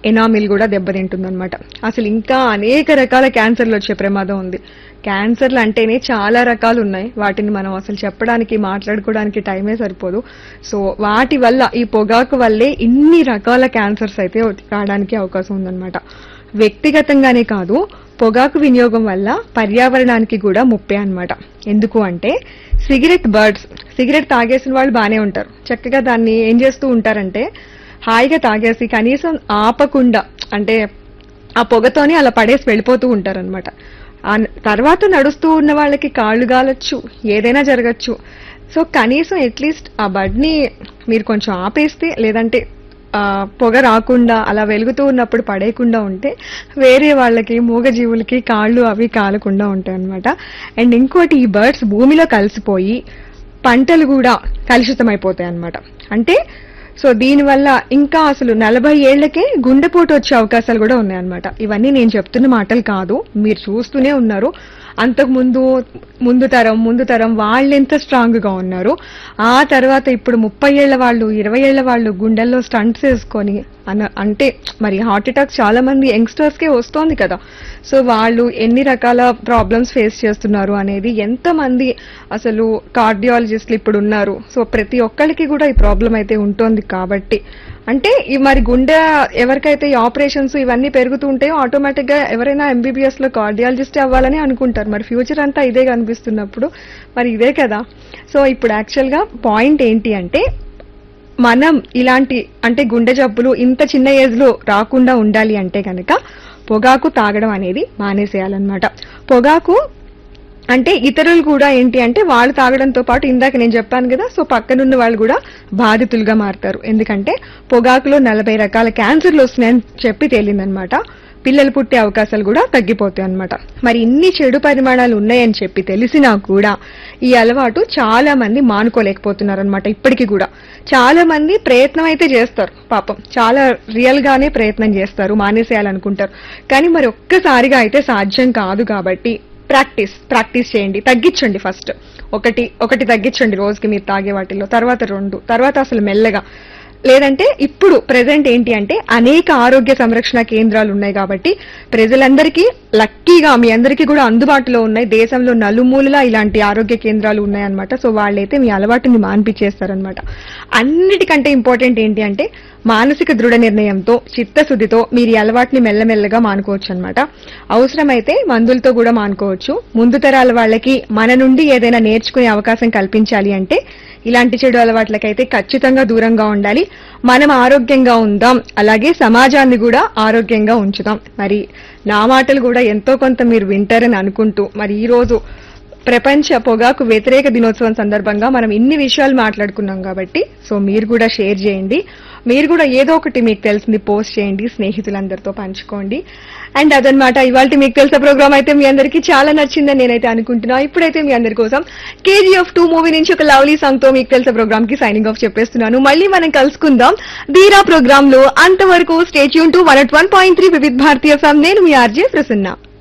enamel కూడా దెబ్బతింటుంది అనమాట అసలు ఇంకా అనేక రకాల క్యాన్సర్లు వచ్చే ప్రమాదం ఉంది క్యాన్సర్లు అంటేనే చాలా రకాలు ఉన్నాయి వాటిని మనం అసలు చెప్పడానికి మాట్లాడుకోవడానికి టైమే సరిపోదు సో వాటి వల్ల ఈ పొగాకు వల్లే ఇన్ని రకాల క్యాన్సర్స్ అయితే రావడానికి అవకాశం ఉందన్నమాట వ్యక్తిగతంగానే కాదు పొగాకు వినియోగం వల్ల పర్యావరణానికి కూడా ముప్పే అన్నమాట ఎందుకు అంటే సిగరెట్ బర్డ్స్ సిగరెట్ తాగేసిన వాళ్ళు బానే ఉంటారు చక్కగా దాన్ని ఏం చేస్తూ ఉంటారంటే హాయిగా తాగేసి కనీసం ఆపకుండా అంటే ఆ పొగతోనే అలా పడేసి వెళ్ళిపోతూ ఉంటారనమాట తర్వాత నడుస్తూ ఉన్న వాళ్ళకి కాళ్ళు గాలొచ్చు ఏదైనా జరగచ్చు సో కనీసం అట్లీస్ట్ ఆ బడ్ని మీరు కొంచెం ఆపేస్తే లేదంటే ఆ, పొగ రాకుండా అలా వెలుగుతూ ఉన్నప్పుడు పడేయకుండా ఉంటే వేరే వాళ్ళకి మూగజీవులకి కాళ్ళు అవి కాలకుండా ఉంటాయి అనమాట అండ్ ఇంకోటి ఈ బర్డ్స్ భూమిలో కలిసిపోయి పంటలు కూడా కలుషితమైపోతాయి అన్నమాట అంటే సో దీనివల్ల ఇంకా అసలు నలభై ఏళ్లకే గుండెపోటు వచ్చే అవకాశాలు కూడా ఉన్నాయన్నమాట ఇవన్నీ నేను చెప్తున్న మాటలు కాదు మీరు చూస్తూనే ఉన్నారు అంతకు ముందు ముందు తరం ముందు తరం వాళ్ళు ఎంత స్ట్రాంగ్ గా ఉన్నారు ఆ తర్వాత ఇప్పుడు ముప్పై ఏళ్ల వాళ్ళు ఇరవై ఏళ్ల వాళ్ళు గుండెల్లో స్టంట్స్ వేసుకొని అన అంటే మరి హార్ట్ అటాక్ చాలా మంది యంగ్స్టర్స్ కే వస్తోంది కదా సో వాళ్ళు ఎన్ని రకాల ప్రాబ్లమ్స్ ఫేస్ చేస్తున్నారు అనేది ఎంత మంది అసలు కార్డియాలజిస్టులు ఇప్పుడు ఉన్నారు సో ప్రతి ఒక్కరికి కూడా ఈ ప్రాబ్లం అయితే ఉంటుంది కాబట్టి అంటే ఈ మరి గుండె ఎవరికైతే ఈ ఆపరేషన్స్ ఇవన్నీ పెరుగుతూ ఉంటాయో ఆటోమేటిక్ గా ఎవరైనా ఎంబీబీఎస్ లో కార్డియాలజిస్ట్ అవ్వాలని అనుకుంటారు మరి ఫ్యూచర్ అంతా ఇదే కనిపిస్తున్నప్పుడు మరి ఇదే కదా సో ఇప్పుడు యాక్చువల్ గా పాయింట్ ఏంటి అంటే మనం ఇలాంటి అంటే గుండె జబ్బులు ఇంత చిన్న ఏజ్ లో రాకుండా ఉండాలి అంటే కనుక పొగాకు తాగడం అనేది మానేసేయాలన్నమాట పొగాకు అంటే ఇతరులు కూడా ఏంటి అంటే వాళ్ళు తాగడంతో పాటు ఇందాక నేను చెప్పాను కదా సో పక్కనున్న వాళ్ళు కూడా బాధితులుగా మారుతారు ఎందుకంటే పొగాకులో నలభై రకాల క్యాన్సర్లు వస్తున్నాయని చెప్పి తేలిందనమాట పిల్లలు పుట్టే అవకాశాలు కూడా తగ్గిపోతాయి అన్నమాట మరి ఇన్ని చెడు పరిమాణాలు ఉన్నాయని చెప్పి తెలిసినా కూడా ఈ అలవాటు చాలా మంది మానుకోలేకపోతున్నారు అనమాట ఇప్పటికీ కూడా చాలా మంది ప్రయత్నం అయితే చేస్తారు పాపం చాలా రియల్ గానే ప్రయత్నం చేస్తారు మానేసేయాలనుకుంటారు కానీ మరి ఒక్కసారిగా అయితే సాధ్యం కాదు కాబట్టి ప్రాక్టీస్ ప్రాక్టీస్ చేయండి తగ్గించండి ఫస్ట్ ఒకటి ఒకటి తగ్గించండి రోజుకి మీరు తాగే వాటిల్లో తర్వాత రెండు తర్వాత అసలు మెల్లగా లేదంటే ఇప్పుడు ప్రెసెంట్ ఏంటి అంటే అనేక ఆరోగ్య సంరక్షణ కేంద్రాలు ఉన్నాయి కాబట్టి ప్రజలందరికీ లక్కీగా మీ అందరికీ కూడా అందుబాటులో ఉన్నాయి దేశంలో నలుమూలలా ఇలాంటి ఆరోగ్య కేంద్రాలు ఉన్నాయన్నమాట సో వాళ్ళైతే మీ అలవాటుని మాన్పించేస్తారనమాట అన్నిటికంటే ఇంపార్టెంట్ ఏంటి అంటే మానసిక దృఢ నిర్ణయంతో చిత్తశుద్ధితో మీరు ఈ అలవాటుని మెల్లమెల్లగా మానుకోవచ్చు అనమాట అవసరమైతే మందులతో కూడా మానుకోవచ్చు ముందు తరాల వాళ్ళకి మన నుండి ఏదైనా నేర్చుకునే అవకాశం కల్పించాలి అంటే ఇలాంటి చెడు అలవాట్లకైతే ఖచ్చితంగా దూరంగా ఉండాలి మనం ఆరోగ్యంగా ఉందాం అలాగే సమాజాన్ని కూడా ఆరోగ్యంగా ఉంచుదాం మరి నా మాటలు కూడా ఎంతో కొంత మీరు వింటారని అనుకుంటూ మరి ఈ రోజు ప్రపంచ పొగాకు వ్యతిరేక దినోత్సవం సందర్భంగా మనం ఇన్ని విషయాలు మాట్లాడుకున్నాం కాబట్టి సో మీరు కూడా షేర్ చేయండి మీరు కూడా ఏదో ఒకటి మీకు తెలిసింది పోస్ట్ చేయండి స్నేహితులందరితో పంచుకోండి అండ్ అదనమాట ఇవాళ మీకు తెలిసిన ప్రోగ్రామ్ అయితే మీ అందరికీ చాలా నచ్చిందని నేనైతే అనుకుంటున్నా ఇప్పుడైతే మీ అందరి కోసం కేజీఎఫ్ టూ మూవీ నుంచి ఒక లవ్లీ సాంగ్ తో మీకు తెలిసిన ప్రోగ్రామ్ కి సైనింగ్ ఆఫ్ చెప్పేస్తున్నాను మళ్ళీ మనం కలుసుకుందాం ధీరా ప్రోగ్రామ్ లో అంతవరకు stay tune to one one point three Vividh Bharati FM నేను మీ ఆర్జే ప్రసన్న